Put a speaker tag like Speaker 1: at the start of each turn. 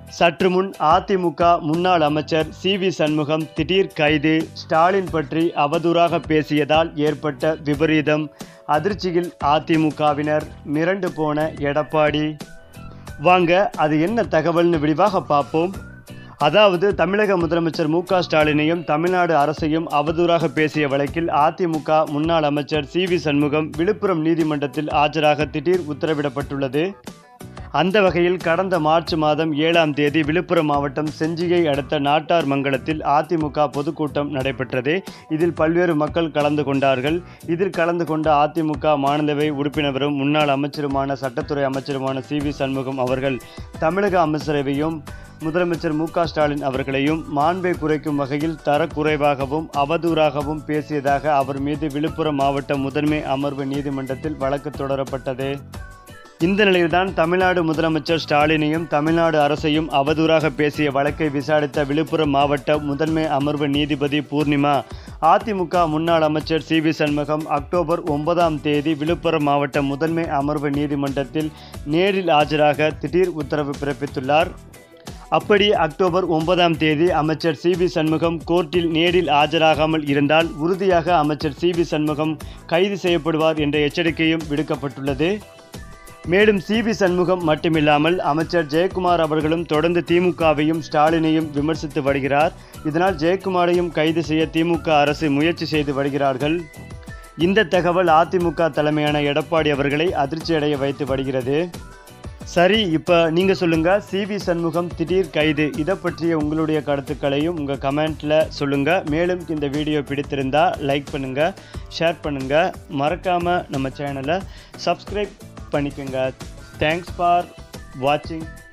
Speaker 1: சற்று முன் அதிமுக முன்னாள் அமைச்சர் சி வி சண்முகம் திடீர் கைது ஸ்டாலின் பற்றி அவதூறாக பேசியதால் ஏற்பட்ட விபரீதம் அதிர்ச்சியில் அதிமுகவினர் மிரண்டு போன எடப்பாடி வாங்க அது என்ன தகவல்னு விரிவாக பார்ப்போம் அதாவது தமிழக முதலமைச்சர் மு க ஸ்டாலினையும் தமிழ்நாடு அரசையும் அவதூறாக பேசிய வழக்கில் அதிமுக முன்னாள் அமைச்சர் சி வி சண்முகம் விழுப்புரம் நீதிமன்றத்தில் ஆஜராக திடீர் உத்தரவிடப்பட்டுள்ளது அந்த வகையில் கடந்த மார்ச் மாதம் ஏழாம் தேதி விழுப்புரம் மாவட்டம் செஞ்சியை அடுத்த நாட்டார் மங்கலத்தில் அதிமுக பொதுக்கூட்டம் நடைபெற்றது இதில் பல்வேறு மக்கள் கலந்து கொண்டார்கள் இதில் கலந்து கொண்ட அதிமுக மாநிலவை உறுப்பினரும் முன்னாள் அமைச்சருமான சட்டத்துறை அமைச்சருமான சி வி சண்முகம் அவர்கள் தமிழக அமைச்சரவையும் முதலமைச்சர் மு க ஸ்டாலின் அவர்களையும் மாண்பை குறைக்கும் வகையில் தரக்குறைவாகவும் அவதூறாகவும் பேசியதாக அவர் மீது விழுப்புரம் மாவட்ட முதன்மை அமர்வு நீதிமன்றத்தில் வழக்கு தொடரப்பட்டது இந்த நிலையில்தான் தமிழ்நாடு முதலமைச்சர் ஸ்டாலினையும் தமிழ்நாடு அரசையும் அவதூறாக பேசிய வழக்கை விசாரித்த விழுப்புரம் மாவட்ட முதன்மை அமர்வு நீதிபதி பூர்ணிமா அதிமுக முன்னாள் அமைச்சர் சி வி சண்முகம் அக்டோபர் ஒன்பதாம் தேதி விழுப்புரம் மாவட்ட முதன்மை அமர்வு நீதிமன்றத்தில் நேரில் ஆஜராக திடீர் உத்தரவு பிறப்பித்துள்ளார் அப்படி அக்டோபர் ஒன்பதாம் தேதி அமைச்சர் சி வி சண்முகம் கோர்ட்டில் நேரில் ஆஜராகாமல் இருந்தால் உறுதியாக அமைச்சர் சி வி சண்முகம் கைது செய்யப்படுவார் என்ற எச்சரிக்கையும் விடுக்கப்பட்டுள்ளது மேலும் சி வி சண்முகம் மட்டுமில்லாமல் அமைச்சர் ஜெயக்குமார் அவர்களும் தொடர்ந்து திமுகவையும் ஸ்டாலினையும் விமர்சித்து வருகிறார் இதனால் ஜெயக்குமாரையும் கைது செய்ய திமுக அரசு முயற்சி செய்து வருகிறார்கள் இந்த தகவல் அதிமுக தலைமையான எடப்பாடி அவர்களை அதிர்ச்சியடைய வைத்து வருகிறது சரி இப்போ நீங்கள் சொல்லுங்கள் சி வி சண்முகம் திடீர் கைது இதை பற்றிய உங்களுடைய கருத்துக்களையும் உங்கள் கமெண்ட்டில் சொல்லுங்கள் மேலும் இந்த வீடியோ பிடித்திருந்தால் லைக் பண்ணுங்கள் ஷேர் பண்ணுங்கள் மறக்காமல் நம்ம சேனலை சப்ஸ்கிரைப் பண்ணிக்கோங்க தேங்க்ஸ் ஃபார் வாட்சிங்